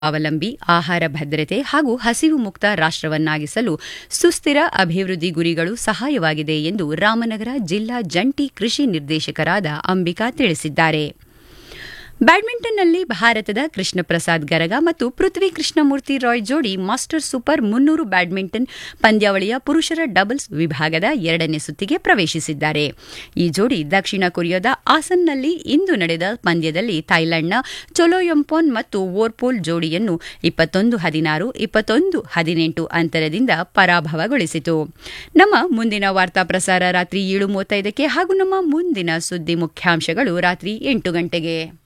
ಅವಲಂಬಿ ಆಹಾರ ಭದ್ರತೆ ಹಾಗೂ ಹಸಿವು ಮುಕ್ತ ರಾಷ್ಟವನ್ನಾಗಿಸಲು ಸುಸ್ಥಿರ ಅಭಿವೃದ್ಧಿ ಗುರಿಗಳು ಸಹಾಯವಾಗಿದೆ ಎಂದು ರಾಮನಗರ ಜಿಲ್ಲಾ ಜಂಟಿ ಕೃಷಿ ನಿರ್ದೇಶಕರಾದ ಅಂಬಿಕಾ ತಿಳಿಸಿದ್ದಾರೆ ಬ್ಯಾಡ್ಮಿಂಟನ್ನಲ್ಲಿ ಭಾರತದ ಕೃಷ್ಣ ಪ್ರಸಾದ್ ಗರಗ ಮತ್ತು ಪೃಥ್ವಿ ಕೃಷ್ಣಮೂರ್ತಿ ರಾಯ್ ಜೋಡಿ ಮಾಸ್ಟರ್ ಸೂಪರ್ ಮುನ್ನೂರು ಬ್ಯಾಡ್ಮಿಂಟನ್ ಪಂದ್ಯಾವಳಿಯ ಪುರುಷರ ಡಬಲ್ಸ್ ವಿಭಾಗದ ಎರಡನೇ ಸುತ್ತಿಗೆ ಪ್ರವೇಶಿಸಿದ್ದಾರೆ ಈ ಜೋಡಿ ದಕ್ಷಿಣ ಕೊರಿಯಾದ ಆಸನ್ನಲ್ಲಿ ಇಂದು ನಡೆದ ಪಂದ್ಯದಲ್ಲಿ ಥೈಲ್ಯಾಂಡ್ನ ಚೊಲೋಯಂಪೋನ್ ಮತ್ತು ವೋರ್ಪೋಲ್ ಜೋಡಿಯನ್ನು ಇಪ್ಪತ್ತೊಂದು ಹದಿನಾರು ಇಪ್ಪತ್ತೊಂದು ಹದಿನೆಂಟು ಅಂತರದಿಂದ ಪರಾಭವಗೊಳಿಸಿತು ನಮ್ಮ ಮುಂದಿನ ವಾರ್ತಾ ಪ್ರಸಾರ ರಾತ್ರಿ ಏಳು ಮೂವತ್ತೈದಕ್ಕೆ ಹಾಗೂ ನಮ್ಮ ಮುಂದಿನ ಸುದ್ದಿ ಮುಖ್ಯಾಂಶಗಳು ರಾತ್ರಿ ಎಂಟು ಗಂಟೆಗೆ